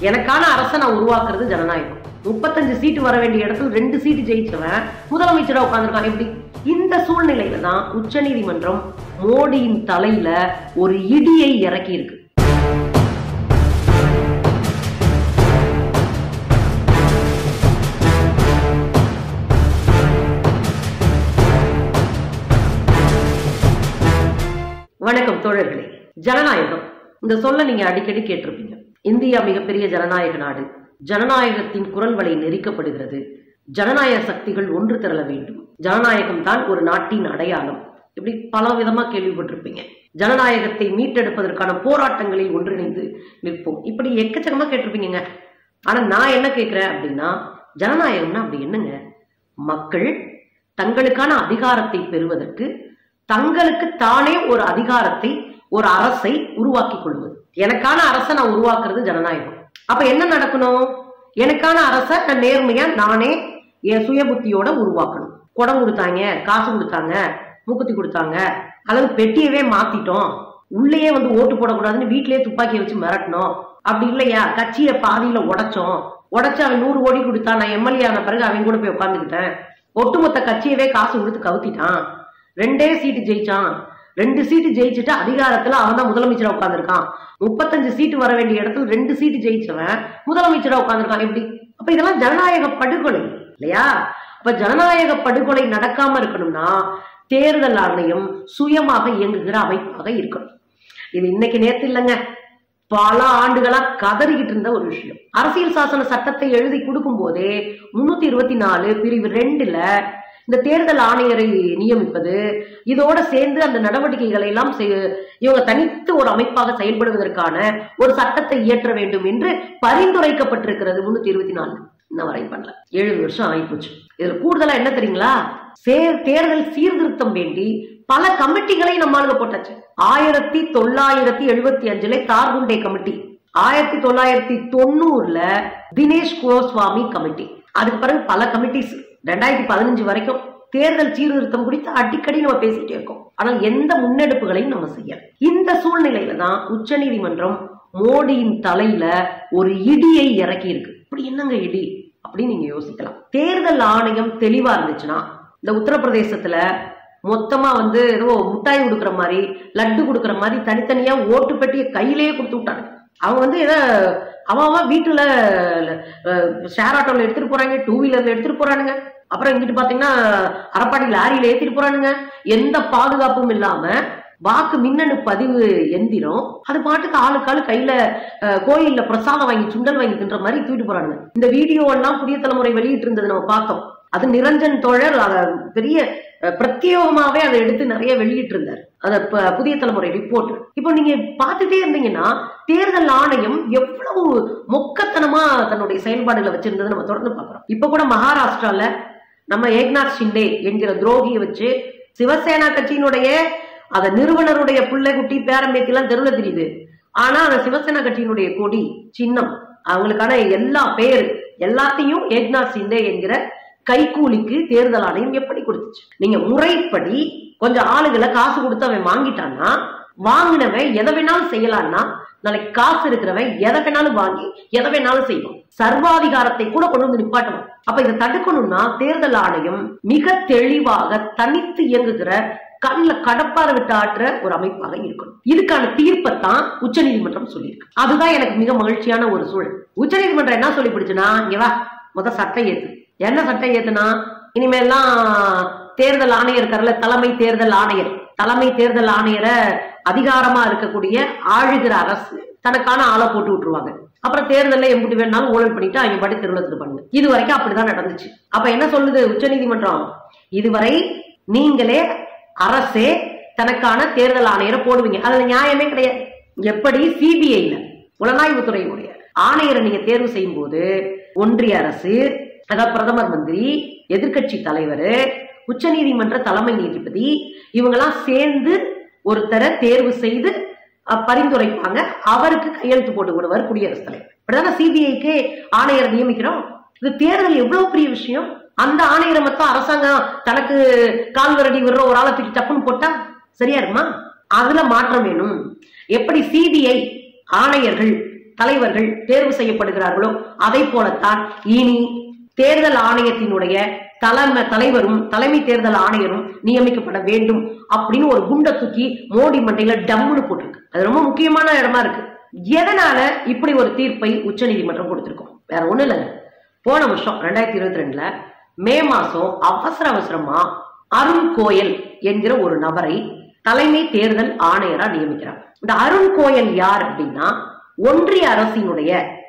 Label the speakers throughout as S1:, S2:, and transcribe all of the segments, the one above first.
S1: எனக்கான அரசை நான் உருவாக்குறது ஜனநாயகம் முப்பத்தஞ்சு சீட்டு வர வேண்டிய இடத்துல ரெண்டு சீட்டு ஜெயிச்சவன் முதலமைச்சரா உட்கார்ந்திருக்கான் எப்படி இந்த சூழ்நிலையில தான் உச்சநீதிமன்றம் மோடியின் தலையில ஒரு இடியை இறக்கி இருக்கு வணக்கம் தோழர்களே ஜனநாயகம் இந்த சொல்ல நீங்க அடிக்கடி கேட்டிருப்பீங்க இந்தியா மிகப்பெரிய ஜனநாயக நாடு ஜனநாயகத்தின் குரல் வலை நெரிக்கப்படுகிறது ஜனநாயக சக்திகள் ஒன்று திரள வேண்டும் ஜனநாயகம் தான் ஒரு நாட்டின் அடையாளம் இப்படி பல விதமா கேள்விப்பட்டிருப்பீங்க ஜனநாயகத்தை மீட்டெடுப்பதற்கான போராட்டங்களில் ஒன்றிணைந்து நிற்போம் இப்படி எக்கச்சக்கமா கேட்டிருப்பீங்க ஆனா நான் என்ன கேட்கிறேன் அப்படின்னா ஜனநாயகம்னா அப்படி என்னங்க மக்கள் தங்களுக்கான அதிகாரத்தை பெறுவதற்கு தங்களுக்கு தானே ஒரு அதிகாரத்தை ஒரு அரசை உருவாக்கி கொள்வது எனக்கான அரசை நான் உருவாக்குறது ஜனநாயகம் அப்ப என்ன நடக்கணும் எனக்கான அரசை நான் நேர்மையா நானே என் சுய புத்தியோட உருவாக்கணும் குடம் கொடுத்தாங்க காசு கொடுத்தாங்க மூக்குத்தி கொடுத்தாங்க அல்லது பெட்டியவே மாத்திட்டோம் உள்ளேயே வந்து ஓட்டு போடக்கூடாதுன்னு வீட்டிலேயே துப்பாக்கியை வச்சு மிரட்டணும் அப்படி இல்லையா கட்சியை பாதியில உடைச்சோம் உடைச்சு அவன் நூறு கோடி கொடுத்தான் நான் எம்எல்ஏ ஆன பிறகு அவன் கூட போய் உட்காந்துக்கிட்டேன் ஒட்டுமொத்த கட்சியவே காசு கொடுத்து கவுத்திட்டான் ரெண்டே சீட்டு ஜெயிச்சான் ரெண்டு சீட்டு ஜெயிச்சுட்டு அதிகாரத்துல அவன் தான் முதலமைச்சரா உட்காந்துருக்கான் முப்பத்தஞ்சு சீட்டு வர வேண்டிய இடத்துல ரெண்டு சீட்டு ஜெயிச்சவன் முதலமைச்சரா உட்காந்துருக்கான் எப்படி அப்ப இதெல்லாம் ஜனநாயக படுகொலை இல்லையா அப்ப ஜனநாயக படுகொலை நடக்காம இருக்கணும்னா தேர்தல் ஆணையம் சுயமாக இயங்குகிற அமைப்பாக இருக்கணும் இது இன்னைக்கு நேத்து இல்லைங்க பல ஆண்டுகளா கதறிக்கிட்டு இருந்த ஒரு விஷயம் அரசியல் சாசன சட்டத்தை எழுதி கொடுக்கும் போதே முன்னூத்தி இருபத்தி நாலு பிரிவு ரெண்டுல இந்த தேர்தல் ஆணையரை நியமிப்பது இதோட சேர்ந்து அந்த நடவடிக்கைகளை எல்லாம் செய்- இவங்க தனித்து ஒரு அமைப்பாக செயல்படுவதற்கான ஒரு சட்டத்தை இயற்ற வேண்டும் என்று பரிந்துரைக்கப்பட்டிருக்கிறது முன்னூத்தி இருபத்தி நாலு இன்ன வரை பண்ணல ஏழு வருஷம் ஆயிப்போச்சு இதுல கூடுதலா என்ன தெரியுங்களா சே- தேர்தல் சீர்திருத்தம் வேண்டி பல கமிட்டிகளை நம்ம ஆளுங்க போட்டாச்சு ஆயிரத்தி தொள்ளாயிரத்தி எழுபத்தி அஞ்சுல தார்குண்டே கமிட்டி ஆயிரத்தி தொள்ளாயிரத்தி தொண்ணூறுல தினேஷ் கோஸ்வாமி கமிட்டி அதுக்கு பிறகு பல கமிட்டிஸ் ரெண்டாயிரத்தி பதினஞ்சு வரைக்கும் தேர்தல் சீர்திருத்தம் குறித்து அடிக்கடி நம்ம பேசிட்டே இருக்கோம் ஆனால் எந்த முன்னெடுப்புகளையும் நம்ம செய்யல இந்த சூழ்நிலையில தான் உச்சநீதிமன்றம் மோடியின் தலையில ஒரு இடியை இறக்கி இருக்கு இப்படி என்னங்க இடி அப்படின்னு நீங்க யோசிக்கலாம் தேர்தல் ஆணையம் தெளிவா இருந்துச்சுன்னா இந்த உத்தரப்பிரதேசத்துல மொத்தமா வந்து ஏதோ முட்டாய் கொடுக்குற மாதிரி லட்டு கொடுக்குற மாதிரி தனித்தனியா ஓட்டு பெட்டியை கையிலேயே கொடுத்து விட்டாங்க அவங்க வந்து ஏதோ அவன் அவன் வீட்டுல ஷேர் ஆட்டோல எடுத்துட்டு போறாங்க டூ வீலர்ல எடுத்துட்டு போறானுங்க அப்புறம் இங்கிட்டு பாத்தீங்கன்னா அரப்பாடி லாரியில ஏத்திட்டு போறானுங்க எந்த பாதுகாப்பும் இல்லாம வாக்கு மின்னணு பதிவு எந்திரம் அது பாட்டுக்கு ஆளுக்கு ஆளு கையில அஹ், கோயில்ல பிரசாதம் வாங்கி சுண்டல் வாங்கி தின்ற மாதிரி தூக்கிட்டு போறானுங்க இந்த வீடியோ எல்லாம் புதிய தலைமுறை வெளியிட்டு இருந்தது நம்ம பார்த்தோம் அது நிரஞ்சன் தோழர் அத பெரிய அஹ், பிரத்யேகமாவே அதை எடுத்து நிறைய வெளியிட்டு இருந்தார் அத ப- புதிய தலைமுறை ரிப்போர்ட் இப்போ நீங்க பார்த்துட்டே இருந்தீங்கன்னா தேர்தல் ஆணையம் எவ்வளவு மொக்கத்தனமா தன்னுடைய செயல்பாடுகளை வச்சிருந்ததை நம்ம தொடர்ந்து பார்க்கிறோம் இப்ப கூட மகாராஷ்டிரால நம்ம ஏக்நாத் ஷிண்டே என்கிற துரோகியை வச்சு சிவசேனா கட்சியினுடைய அத நிறுவனருடைய பிள்ளை குட்டி பேரம்பேத்தி எல்லாம் தெருவில் தெரியுது ஆனா அந்த சிவசேனா கட்சியினுடைய கொடி சின்னம் அவங்களுக்கான எல்லா பேர் எல்லாத்தையும் ஏக்நாத் சிண்டே என்கிற கைக்கூலிக்கு தேர்தல் ஆணையம் எப்படி கொடுத்துச்சு நீங்க முறைப்படி கொஞ்சம் ஆளுகளை காசு கொடுத்து அவன் வாங்கிட்டான்னா வாங்கினவன் எதை வேணாலும் செய்யலான்னா நாளைக்கு காசு இருக்கிறவன் எதை வேணாலும் வாங்கி எதை வேணாலும் செய்வான் சர்வாதிகாரத்தை கூட கொண்டு வந்து நிப்பாட்டணும் அப்ப இதை தடுக்கணும்னா தேர்தல் ஆணையம் மிக தெளிவாக தனித்து இயங்குகிற கண்ணுல கடப்பார விட்டு ஆட்டுற ஒரு அமைப்பாக இருக்கணும் இதுக்கான தீர்ப்பைத்தான் உச்சநீதிமன்றம் சொல்லியிருக்கு அதுதான் எனக்கு மிக மகிழ்ச்சியான ஒரு சூழல் உச்சநீதிமன்றம் என்ன சொல்லி பிடிச்சுன்னா இங்க வா முத சட்டம் ஏத்து என்ன சட்டம் ஏத்துனா இனிமேல்லாம் தேர்தல் ஆணையர் இருக்கார்ல தலைமை தேர்தல் ஆணையர் தலைமை தேர்தல் ஆணையரை அதிகாரமா இருக்கக்கூடிய ஆளுகிற அரசு தனக்கான ஆளை போட்டு விட்டுருவாங்க அப்புறம் தேர்தல்ல எம்பிட்டு வேணாலும் ஊழல் பண்ணிட்டு அவங்க பாட்டி தெருவில் இருப்பாங்க இது வரைக்கும் அப்படிதான் நடந்துச்சு அப்ப என்ன சொல்லுது உச்சநீதிமன்றம் இதுவரை நீங்களே அரசே தனக்கான தேர்தல் ஆணையரை போடுவீங்க அதுல நியாயமே கிடையாது எப்படி சிபிஐல புலனாய்வுத்துறையினுடைய ஆணையரை நீங்க தேர்வு செய்யும் போது ஒன்றிய அரசு அதாவது பிரதமர் மந்திரி எதிர்க்கட்சி தலைவர் உச்சநீதிமன்ற தலைமை நீதிபதி இவங்கெல்லாம் சேர்ந்து ஒருத்தரை தேர்வு செய்து அஹ், பரிந்துரைப்பாங்க அவருக்கு கையெழுத்து போட்டு விடுவார் குடியரசுத் தலைவர் இப்படிதானே சிபிஐக்கு ஆணையரை நியமிக்கிறோம் இது தேர்தல் எவ்வளவு பெரிய விஷயம் அந்த ஆணையரை மொத்தம் அரசாங்கம் தனக்கு கால்வரடி விடுற ஒரு ஆளை தூக்கி டப்புன்னு போட்டா சரியா இருக்குமா அதுல மாற்றம் வேணும் எப்படி சிபிஐ ஆணையர்கள் தலைவர்கள் தேர்வு செய்யப்படுகிறார்களோ அதை போலத்தான் இனி தேர்தல் ஆணையத்தினுடைய தலைமை தலைவரும் தலைமை தேர்தல் ஆணையரும் நியமிக்கப்பட வேண்டும் அப்படின்னு ஒரு குண்டை தூக்கி மோடி மண்டையில டம்முன்னு போட்டிருக்கு அது ரொம்ப முக்கியமான இடமா இருக்கு எதனால இப்படி ஒரு தீர்ப்பை உச்சநீதிமன்றம் கொடுத்திருக்கோம் வேற ஒண்ணு இல்லைங்க போன வருஷம் ரெண்டாயிரத்தி இருபத்தி ரெண்டுல மே மாசம் அவசர அவசரமா அருண் கோயல் என்கிற ஒரு நபரை தலைமை தேர்தல் ஆணையரா நியமிக்கிறார் இந்த அருண் கோயல் யார் அப்படின்னா ஒன்றிய அரசினுடைய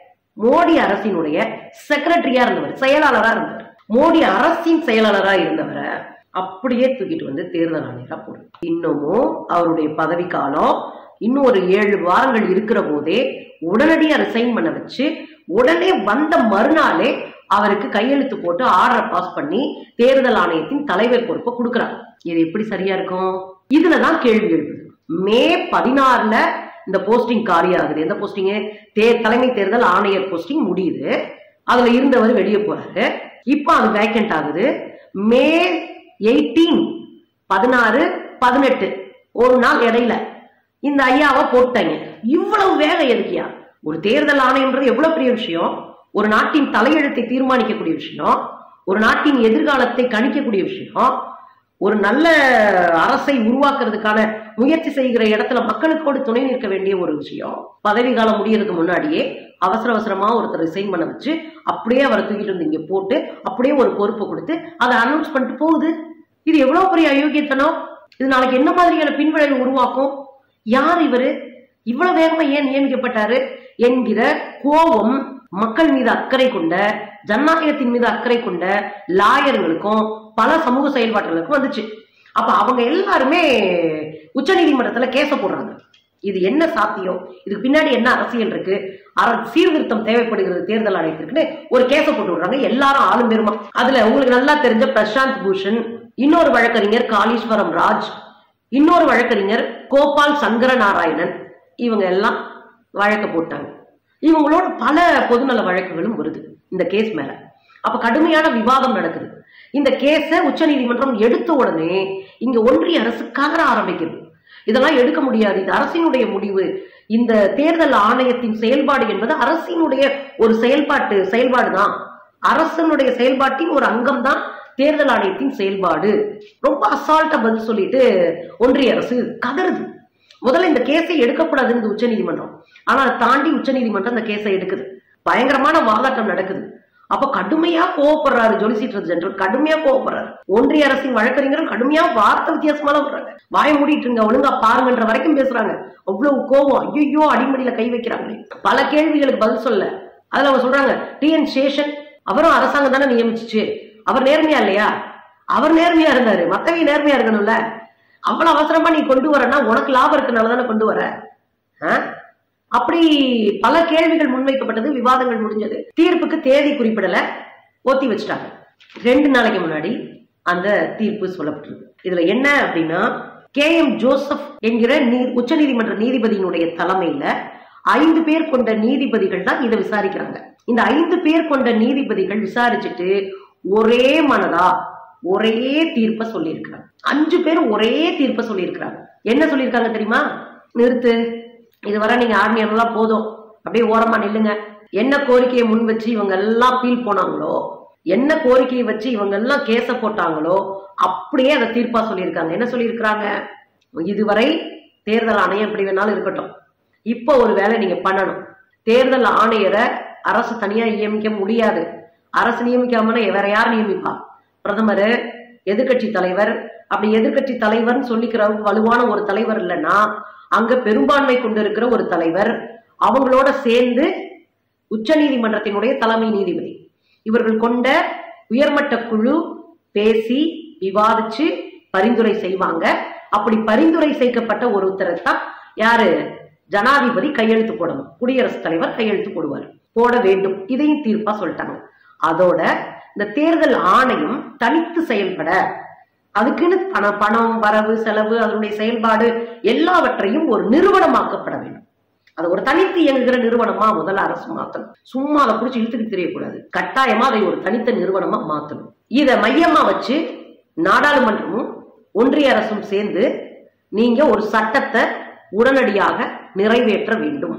S1: மோடி அரசினுடைய செக்ரட்டரியா இருந்தவர் செயலாளரா இருந்தவர் மோடி அரசின் செயலாளரா இருந்தவரை அப்படியே தூக்கிட்டு வந்து தேர்தல் ஆணையரா போடுறாரு இன்னமும் அவருடைய பதவி காலம் இன்னும் ஒரு ஏழு வாரங்கள் இருக்கிற போதே உடனடியா ரிசைன் பண்ண வச்சு உடனே வந்த மறுநாளே அவருக்கு கையெழுத்து போட்டு ஆர்டர் பாஸ் பண்ணி தேர்தல் ஆணையத்தின் தலைவர் பொறுப்பை கொடுக்குறாங்க இது எப்படி சரியா இருக்கும் இதுலதான் கேள்வி எழுப்புது மே பதினாறுல இந்த போஸ்டிங் காலியாகுது எந்த போஸ்டிங் தே தலைமை தேர்தல் ஆணையர் போஸ்டிங் முடியுது அதுல இருந்தவர் வெளியே போறாரு இப்போ அது வேக்கண்ட் ஆகுது மே எயிட்டீன் பதினாறு பதினெட்டு ஒரு நாள் இடையில இந்த ஐயாவை போட்டாங்க இவ்வளவு வேகம் எதுக்கியா ஒரு தேர்தல் ஆணையம்ன்றது எவ்வளவு பெரிய விஷயம் ஒரு நாட்டின் தலையெழுத்தை தீர்மானிக்கக்கூடிய விஷயம் ஒரு நாட்டின் எதிர்காலத்தை கணிக்கக்கூடிய விஷயம் ஒரு நல்ல அரசை உருவாக்குறதுக்கான முயற்சி செய்கிற இடத்துல மக்களுக்கோடு துணை நிற்க வேண்டிய ஒரு விஷயம் பதவி காலம் முடியறதுக்கு முன்னாடியே அவசர அவசரமா ஒருத்தர் ரிசைன் பண்ண வச்சு அப்படியே அவரை தூக்கிட்டு வந்து இங்க போட்டு அப்படியே ஒரு பொறுப்பை கொடுத்து அதை அனௌன்ஸ் பண்ணிட்டு போகுது இது எவ்வளவு பெரிய அயோக்கியத்தனம் இது நாளைக்கு என்ன மாதிரியான பின்விளைவு உருவாக்கும் யார் இவரு இவ்வளவு வேகமா ஏன் நியமிக்கப்பட்டாரு என்கிற கோபம் மக்கள் மீது அக்கறை கொண்ட ஜனநாயகத்தின் மீது அக்கறை கொண்ட லாயர்களுக்கும் பல சமூக செயல்பாட்டுகளுக்கும் வந்துச்சு அப்ப அவங்க எல்லாருமே உச்சநீதிமன்றத்துல கேச போடுறாங்க இது என்ன சாத்தியம் இதுக்கு பின்னாடி என்ன அரசியல் இருக்கு அர- சீர்திருத்தம் தேவைப்படுகிறது தேர்தல் ஆணையத்திற்குன்னு ஒரு கேச போட்டு விடுறாங்க எல்லாரும் ஆளும் பெருமா அதுல உங்களுக்கு நல்லா தெரிஞ்ச பிரசாந்த் பூஷன் இன்னொரு வழக்கறிஞர் காளீஸ்வரம் ராஜ் இன்னொரு வழக்கறிஞர் கோபால் சங்கர நாராயணன் இவங்க எல்லாம் வழக்க போட்டாங்க இவங்களோட பல பொதுநல வழக்குகளும் வருது இந்த கேஸ் மேல அப்ப கடுமையான விவாதம் நடக்குது இந்த கேஸை உச்சநீதிமன்றம் எடுத்த உடனே இங்க ஒன்றிய அரசு கதற ஆரம்பிக்குது இதெல்லாம் எடுக்க முடியாது இது அரசினுடைய முடிவு இந்த தேர்தல் ஆணையத்தின் செயல்பாடு என்பது அரசினுடைய ஒரு செயல்பாட்டு செயல்பாடு தான் அரசனுடைய செயல்பாட்டின் ஒரு அங்கம் தான் தேர்தல் ஆணையத்தின் செயல்பாடு ரொம்ப அசால்ட்டா பதில் சொல்லிட்டு ஒன்றிய அரசு கதறுது முதல்ல இந்த கேஸை எடுக்கக்கூடாதுன்னு உச்சநீதிமன்றம் ஆனா அதை தாண்டி உச்சநீதிமன்றம் அந்த கேஸை எடுக்குது பயங்கரமான வாதாட்டம் நடக்குது அப்ப கடுமையா கோவப்படுறாரு ஜொலிசிட்டர் ஜெனரல் கடுமையா கோவப்படுறாரு ஒன்றிய அரசின் வழக்கறிஞர்கள் கடுமையா வார்த்தை வித்தியாசமா விடுறாங்க வாய மூடிட்டு இருங்க ஒழுங்கா பாருங்கன்ற வரைக்கும் பேசுறாங்க அவ்வளவு கோவம் ஐயோ அடிமடியில கை வைக்கிறாங்களே பல கேள்விகளுக்கு பதில் சொல்ல அதுல அவங்க சொல்றாங்க டிஎன் சேஷன் அவரும் அரசாங்கம் தானே நியமிச்சுச்சு அவர் நேர்மையா இல்லையா அவர் நேர்மையா இருந்தாரு மத்தவங்க நேர்மையா இருக்கணும்ல அவ்வளவு அவசரமா நீ கொண்டு வரனா உனக்கு லாபம் இருக்கனால தானே கொண்டு வர ஆ? அப்படி பல கேள்விகள் முன்வைக்கப்பட்டது விவாதங்கள் முடிஞ்சது தீர்ப்புக்கு தேதி குறிப்பிடல ஒத்தி வச்சுட்டாங்க ரெண்டு நாளைக்கு முன்னாடி அந்த தீர்ப்பு சொல்லப்பட்டிருக்கு இதுல என்ன அப்படின்னா கே எம் ஜோசப் என்கிற நீ உச்சநீதிமன்ற நீதிபதியினுடைய தலைமையில ஐந்து பேர் கொண்ட நீதிபதிகள் தான் இதை விசாரிக்கிறாங்க இந்த ஐந்து பேர் கொண்ட நீதிபதிகள் விசாரிச்சுட்டு ஒரே மனதா ஒரே தீர்ப்பை சொல்லியிருக்கிறாங்க அஞ்சு பேர் ஒரே தீர்ப்பை சொல்லியிருக்கிறாங்க என்ன சொல்லியிருக்காங்க தெரியுமா நிறுத்து இதுவரை நீங்க ஆர்மியர்லாம் போதும் அப்படியே ஓரமா நில்லுங்க என்ன கோரிக்கையை முன் வச்சு இவங்க எல்லாம் பீல் போனாங்களோ என்ன கோரிக்கையை வச்சு இவங்க எல்லாம் கேச போட்டாங்களோ அப்படியே அதை தீர்ப்பா சொல்லியிருக்காங்க என்ன சொல்லியிருக்கிறாங்க இதுவரை தேர்தல் ஆணையம் எப்படி வேணாலும் இருக்கட்டும் இப்போ ஒரு வேலை நீங்க பண்ணணும் தேர்தல் ஆணையரை அரசு தனியா நியமிக்க முடியாது அரசு நியமிக்காமனா வேற யார் நியமிப்பா பிரதமர் எதிர்க்கட்சி தலைவர் அப்படி எதிர்க்கட்சி தலைவர்னு சொல்லிக்கிற வலுவான ஒரு தலைவர் இல்லைன்னா அங்க பெரும்பான்மை கொண்டிருக்கிற ஒரு தலைவர் அவங்களோட சேர்ந்து உச்சநீதிமன்றத்தினுடைய தலைமை நீதிபதி இவர்கள் கொண்ட உயர்மட்ட குழு பேசி விவாதிச்சு பரிந்துரை செய்வாங்க அப்படி பரிந்துரை செய்யப்பட்ட ஒரு உத்தரவை தான் யாரு ஜனாதிபதி கையெழுத்து போடணும் குடியரசுத் தலைவர் கையெழுத்து போடுவார் போட வேண்டும் இதையும் தீர்ப்பா சொல்லிட்டாங்க அதோட இந்த தேர்தல் ஆணையம் தனித்து செயல்பட அதுக்குன்னு பண பணம் வரவு செலவு அதனுடைய செயல்பாடு எல்லாவற்றையும் ஒரு நிறுவனமாக்கப்பட வேண்டும் அது ஒரு தனித்து இயங்குகிற நிறுவனமா முதல்ல அரசு மாத்தணும் சும்மா அதை புடிச்சு இழுத்துட்டு தெரியக்கூடாது கட்டாயமா அதை ஒரு தனித்த நிறுவனமா மாத்தணும் இத மையமா வச்சு நாடாளுமன்றமும் ஒன்றிய அரசும் சேர்ந்து நீங்க ஒரு சட்டத்தை உடனடியாக நிறைவேற்ற வேண்டும்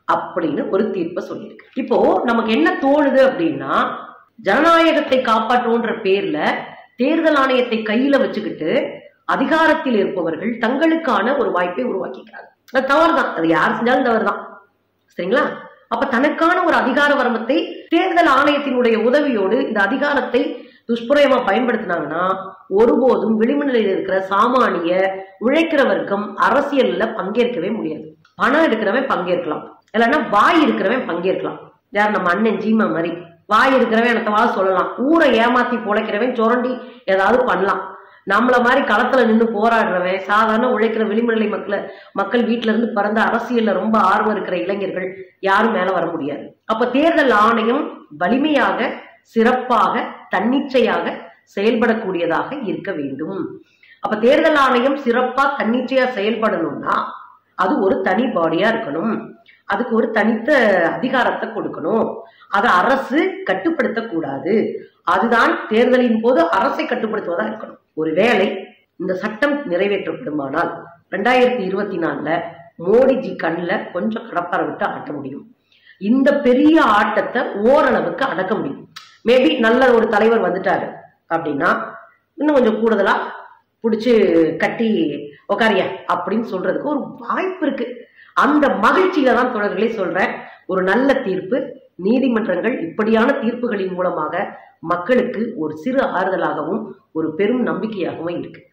S1: அப்படின்னு ஒரு தீர்ப்பை சொல்லியிருக்கு இப்போ நமக்கு என்ன தோணுது அப்படின்னா ஜனநாயகத்தை காப்பாற்றுன்ற பேர்ல தேர்தல் ஆணையத்தை கையில வச்சுக்கிட்டு அதிகாரத்தில் இருப்பவர்கள் தங்களுக்கான ஒரு வாய்ப்பை உருவாக்கிக்கிறாங்க அது தவறுதான் அது யார் செஞ்சாலும் தவறுதான் சரிங்களா அப்ப தனக்கான ஒரு அதிகார வரம்பத்தை தேர்தல் ஆணையத்தினுடைய உதவியோடு இந்த அதிகாரத்தை துஷ்பிரயமா பயன்படுத்தினாங்கன்னா ஒருபோதும் விளிம்புநிலையில் இருக்கிற சாமானிய உழைக்கிற வர்க்கம் அரசியல்ல பங்கேற்கவே முடியாது பணம் இருக்கிறவன் பங்கேற்கலாம் இல்லைன்னா வாய் இருக்கிறவன் பங்கேற்கலாம் யார் நம்ம அண்ணன் ஜீமா மாதிரி வாய் இருக்கிறவன் எனத்தவாது சொல்லலாம் ஊரை ஏமாத்தி பொழைக்கிறவன் சுரண்டி ஏதாவது பண்ணலாம் நம்மள மாதிரி களத்துல நின்று போராடுறவன் சாதாரண உழைக்கிற விளிம்புநிலை மக்களை மக்கள் வீட்டுல இருந்து பிறந்த அரசியல்ல ரொம்ப ஆர்வம் இருக்கிற இளைஞர்கள் யாரும் மேல வர முடியாது அப்ப தேர்தல் ஆணையம் வலிமையாக சிறப்பாக தன்னிச்சையாக செயல்படக்கூடியதாக இருக்க வேண்டும் அப்ப தேர்தல் ஆணையம் சிறப்பா தன்னிச்சையா செயல்படணும்னா அது ஒரு தனி பாடியா இருக்கணும் அதுக்கு ஒரு தனித்த அதிகாரத்தை கொடுக்கணும் அதை அரசு கட்டுப்படுத்தக்கூடாது அதுதான் தேர்தலின் போது அரசை கட்டுப்படுத்துவதா இருக்கணும் ஒருவேளை இந்த சட்டம் நிறைவேற்றப்படுமானால் ரெண்டாயிரத்தி இருபத்தி நாலுல மோடிஜி கண்ணில் கொஞ்சம் கடப்பார விட்டு ஆட்ட முடியும் இந்த பெரிய ஆட்டத்தை ஓரளவுக்கு அடக்க முடியும் மேபி நல்ல ஒரு தலைவர் வந்துட்டாரு அப்படின்னா இன்னும் கொஞ்சம் கூடுதலா பிடிச்சி கட்டி உக்காரியா அப்படின்னு சொல்றதுக்கு ஒரு வாய்ப்பு இருக்கு அந்த மகிழ்ச்சியில தான் தொடர்களே சொல்றேன் ஒரு நல்ல தீர்ப்பு நீதிமன்றங்கள் இப்படியான தீர்ப்புகளின் மூலமாக மக்களுக்கு ஒரு சிறு ஆறுதலாகவும் ஒரு பெரும் நம்பிக்கையாகவும் இருக்கு